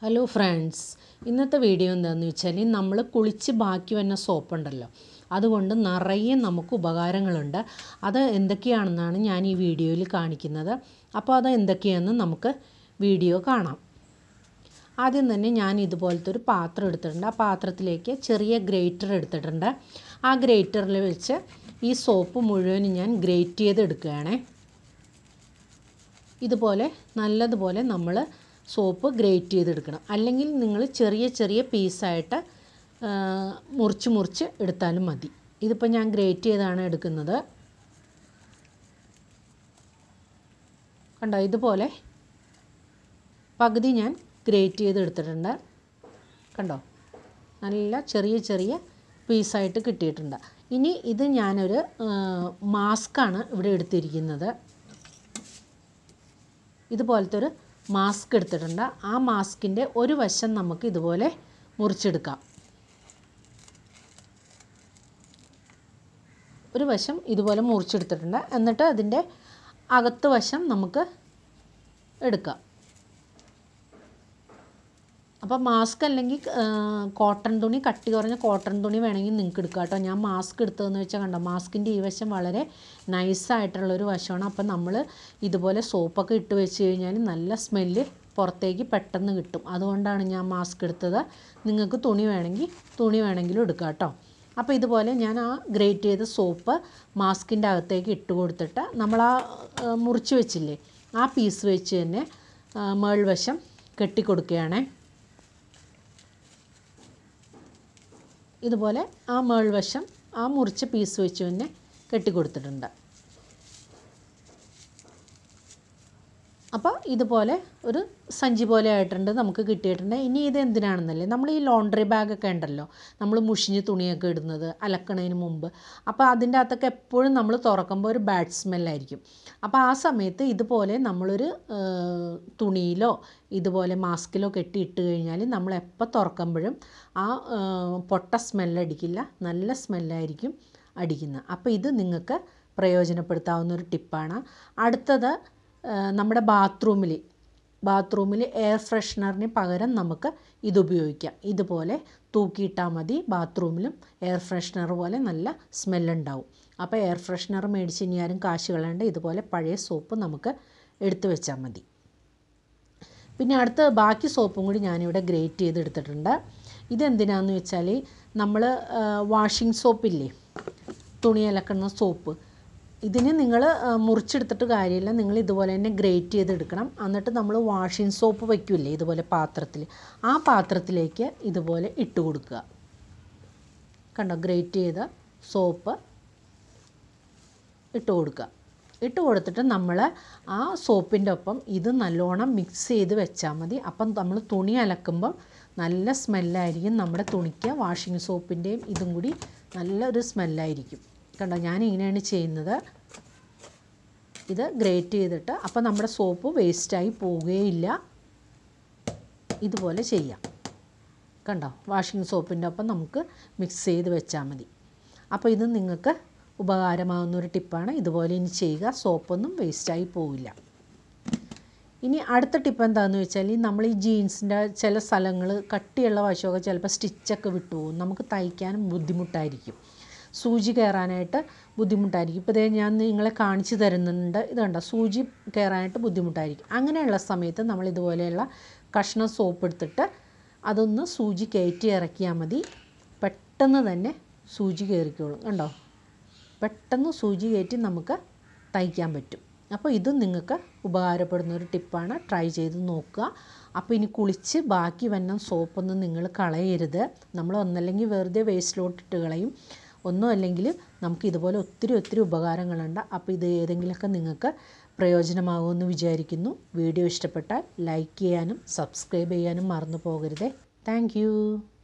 hello friends ഇന്നത്തെ video എന്താണെന്ന് വെച്ചാൽ നമ്മൾ കുളിച്ച് ബാക്കി വന്ന സോപ്പുണ്ടല്ലോ അതുകൊണ്ട് നിറയെ നമുക്ക് ഉപകാരങ്ങളുണ്ട് അത് എന്തൊക്കെയാണെന്നാണ് ഞാൻ ഈ വീഡിയോയിൽ കാണിക്കുന്നത് അപ്പോൾ അത് എന്തൊക്കെയാണെന്ന് നമുക്ക് വീഡിയോ കാണാം ആദ്യം തന്നെ ഞാൻ ഇതുപോലത്തെ ഒരു പാത്രം എടുത്തിട്ടുണ്ട് ആ പാത്രത്തിലേക്ക് ചെറിയ ഗ്രേറ്റർ എടുത്തിട്ടുണ്ട് ആ ഗ്രേറ്ററിൽ വെച്ച് ഈ സോപ്പ് മുഴുവനും ഞാൻ ഗ്രേറ്റ് ചെയ്ത് എടുക്കുകയാണേ ഇതുപോലെ നല്ലതുപോലെ നമ്മൾ സോപ്പ് ഗ്രേറ്റ് ചെയ്തെടുക്കണം അല്ലെങ്കിൽ നിങ്ങൾ ചെറിയ ചെറിയ പീസായിട്ട് മുറിച്ച് മുറിച്ച് എടുത്താലും മതി ഇതിപ്പോൾ ഞാൻ ഗ്രേറ്റ് ചെയ്താണ് എടുക്കുന്നത് കണ്ടോ ഇതുപോലെ പകുതി ഞാൻ ഗ്രേറ്റ് ചെയ്ത് എടുത്തിട്ടുണ്ട് കണ്ടോ നല്ല ചെറിയ ചെറിയ പീസായിട്ട് കിട്ടിയിട്ടുണ്ട് ഇനി ഇത് ഞാനൊരു മാസ്കാണ് ഇവിടെ എടുത്തിരിക്കുന്നത് ഇതുപോലത്തെ ഒരു മാസ്ക് എടുത്തിട്ടുണ്ട് ആ മാസ്കിൻ്റെ ഒരു വശം നമുക്ക് ഇതുപോലെ മുറിച്ചെടുക്കാം ഒരു വശം ഇതുപോലെ മുറിച്ചെടുത്തിട്ടുണ്ട് എന്നിട്ട് അതിൻ്റെ അകത്ത് വശം നമുക്ക് എടുക്കാം അപ്പോൾ മാസ്ക് അല്ലെങ്കിൽ കോട്ടൺ തുണി കട്ടി കുറഞ്ഞ കോട്ടൺ തുണി വേണമെങ്കിൽ നിങ്ങൾക്ക് എടുക്കാം കേട്ടോ ഞാൻ മാസ്ക് എടുത്തതെന്ന് വെച്ചാൽ കണ്ടോ മാസ്കിൻ്റെ ഈ വശം വളരെ നൈസായിട്ടുള്ളൊരു വശമാണ് അപ്പോൾ നമ്മൾ ഇതുപോലെ സോപ്പൊക്കെ ഇട്ട് വെച്ച് കഴിഞ്ഞാൽ നല്ല സ്മെല്ല് പുറത്തേക്ക് പെട്ടെന്ന് കിട്ടും അതുകൊണ്ടാണ് ഞാൻ മാസ്ക് എടുത്തത് നിങ്ങൾക്ക് തുണി വേണമെങ്കിൽ തുണി വേണമെങ്കിലും എടുക്കാം കേട്ടോ അപ്പോൾ ഇതുപോലെ ഞാൻ ആ ഗ്രേറ്റ് ചെയ്ത സോപ്പ് മാസ്കിൻ്റെ അകത്തേക്ക് ഇട്ട് കൊടുത്തിട്ട് നമ്മൾ ആ മുറിച്ച് വെച്ചില്ലേ ആ പീസ് വെച്ച് തന്നെ മേൾവശം കെട്ടിക്കൊടുക്കുകയാണേ ഇതുപോലെ ആ മേൾവശം ആ മുറിച്ച പീസ് വെച്ച് തന്നെ കെട്ടിക്കൊടുത്തിട്ടുണ്ട് അപ്പോൾ ഇതുപോലെ ഒരു സഞ്ചി പോലെ ആയിട്ടുണ്ട് നമുക്ക് കിട്ടിയിട്ടുണ്ട് ഇനി ഇത് എന്തിനാണെന്നല്ലേ നമ്മൾ ഈ ലോണ്ടറി ബാഗൊക്കെ ഉണ്ടല്ലോ നമ്മൾ മുഷിഞ്ഞ് തുണിയൊക്കെ ഇടുന്നത് അലക്കണതിന് മുമ്പ് അപ്പോൾ അതിൻ്റെ അകത്തൊക്കെ എപ്പോഴും നമ്മൾ തുറക്കുമ്പോൾ ഒരു ബാഡ് സ്മെല്ലായിരിക്കും അപ്പോൾ ആ സമയത്ത് ഇതുപോലെ നമ്മളൊരു തുണിയിലോ ഇതുപോലെ മാസ്കിലോ കെട്ടി ഇട്ട് കഴിഞ്ഞാൽ നമ്മൾ എപ്പോൾ തുറക്കുമ്പോഴും ആ പൊട്ട സ്മെല്ലടിക്കില്ല നല്ല സ്മെല്ലായിരിക്കും അടിക്കുന്നത് അപ്പോൾ ഇത് നിങ്ങൾക്ക് പ്രയോജനപ്പെടുത്താവുന്ന ഒരു ടിപ്പാണ് അടുത്തത് നമ്മുടെ ബാത്റൂമിൽ ബാത്റൂമിൽ എയർ ഫ്രഷ്നറിന് പകരം നമുക്ക് ഇത് ഉപയോഗിക്കാം ഇതുപോലെ തൂക്കിയിട്ടാൽ മതി ബാത്റൂമിലും എയർ ഫ്രഷ്നർ പോലെ നല്ല സ്മെല്ലുണ്ടാവും അപ്പോൾ എയർ ഫ്രഷ്നർ മേടിച്ച് ഇനി ആരും കാശ് കളയേണ്ട ഇതുപോലെ പഴയ സോപ്പ് നമുക്ക് എടുത്തു വെച്ചാൽ മതി പിന്നെ അടുത്ത ബാക്കി സോപ്പും കൂടി ഞാനിവിടെ ഗ്രേറ്റ് ചെയ്ത് എടുത്തിട്ടുണ്ട് ഇതെന്തിനാന്ന് വെച്ചാൽ നമ്മൾ വാഷിംഗ് സോപ്പില്ലേ തുണി അലക്കുന്ന സോപ്പ് ഇതിന് നിങ്ങൾ മുറിച്ചെടുത്തിട്ട് കാര്യമില്ല നിങ്ങൾ ഇതുപോലെ തന്നെ ഗ്രേറ്റ് ചെയ്തെടുക്കണം എന്നിട്ട് നമ്മൾ വാഷിംഗ് സോപ്പ് വയ്ക്കില്ലേ ഇതുപോലെ പാത്രത്തിൽ ആ പാത്രത്തിലേക്ക് ഇതുപോലെ ഇട്ട് കൊടുക്കുക കണ്ടോ ഗ്രേറ്റ് ചെയ്ത സോപ്പ് ഇട്ട് കൊടുക്കുക ഇട്ട് കൊടുത്തിട്ട് നമ്മൾ ആ സോപ്പിൻ്റെ ഒപ്പം ഇത് നല്ലോണം മിക്സ് ചെയ്ത് വെച്ചാൽ മതി അപ്പം നമ്മൾ തുണി അലക്കുമ്പം നല്ല സ്മെല്ലായിരിക്കും നമ്മുടെ തുണിക്ക് വാഷിംഗ് സോപ്പിൻ്റെയും ഇതും കൂടി നല്ലൊരു സ്മെല്ലായിരിക്കും കണ്ടോ ഞാൻ ഇങ്ങനെയാണ് ചെയ്യുന്നത് ഇത് ഗ്രേറ്റ് ചെയ്തിട്ട് അപ്പോൾ നമ്മുടെ സോപ്പ് വേസ്റ്റായി പോവുകയില്ല ഇതുപോലെ ചെയ്യാം കണ്ടോ വാഷിംഗ് സോപ്പിൻ്റെ ഒപ്പം നമുക്ക് മിക്സ് ചെയ്ത് വെച്ചാൽ മതി അപ്പോൾ ഇത് നിങ്ങൾക്ക് ഉപകാരമാകുന്ന ഒരു ടിപ്പാണ് ഇതുപോലെ ഇനി ചെയ്യുക സോപ്പൊന്നും വേസ്റ്റായി പോവില്ല ഇനി അടുത്ത ടിപ്പ് എന്താണെന്ന് വെച്ചാൽ നമ്മൾ ഈ ജീൻസിൻ്റെ ചില സ്ഥലങ്ങൾ കട്ടിയുള്ള വശമൊക്കെ ചിലപ്പോൾ സ്റ്റിച്ചൊക്കെ വിട്ടുപോകും നമുക്ക് തയ്ക്കാനും ബുദ്ധിമുട്ടായിരിക്കും സൂചി കയറാനായിട്ട് ബുദ്ധിമുട്ടായിരിക്കും ഇപ്പോൾ ഇതേ ഞാൻ നിങ്ങളെ കാണിച്ചു തരുന്നുണ്ട് ഇത് കണ്ടോ സൂചി കയറാനായിട്ട് ബുദ്ധിമുട്ടായിരിക്കും അങ്ങനെയുള്ള സമയത്ത് നമ്മൾ ഇതുപോലെയുള്ള കഷ്ണം സോപ്പ് എടുത്തിട്ട് അതൊന്ന് സൂചി കയറ്റി ഇറക്കിയാൽ മതി പെട്ടെന്ന് തന്നെ സൂചി കയറിക്കോളും കണ്ടോ പെട്ടെന്ന് സൂചി കയറ്റി നമുക്ക് തയ്ക്കാൻ പറ്റും അപ്പോൾ ഇതും നിങ്ങൾക്ക് ഉപകാരപ്പെടുന്ന ഒരു ടിപ്പാണ് ട്രൈ ചെയ്ത് നോക്കുക അപ്പോൾ ഇനി കുളിച്ച് ബാക്കി വന്ന സോപ്പൊന്നും നിങ്ങൾ കളയരുത് നമ്മൾ ഒന്നല്ലെങ്കിൽ വെറുതെ വേസ്റ്റിലോട്ടിട്ട് കളയും ഒന്നും അല്ലെങ്കിൽ നമുക്ക് ഇതുപോലെ ഒത്തിരി ഒത്തിരി ഉപകാരങ്ങളുണ്ട് അപ്പോൾ ഇത് ഏതെങ്കിലുമൊക്കെ നിങ്ങൾക്ക് പ്രയോജനമാകുമെന്ന് വിചാരിക്കുന്നു വീഡിയോ ഇഷ്ടപ്പെട്ടാൽ ലൈക്ക് ചെയ്യാനും സബ്സ്ക്രൈബ് ചെയ്യാനും മറന്നു പോകരുതേ താങ്ക്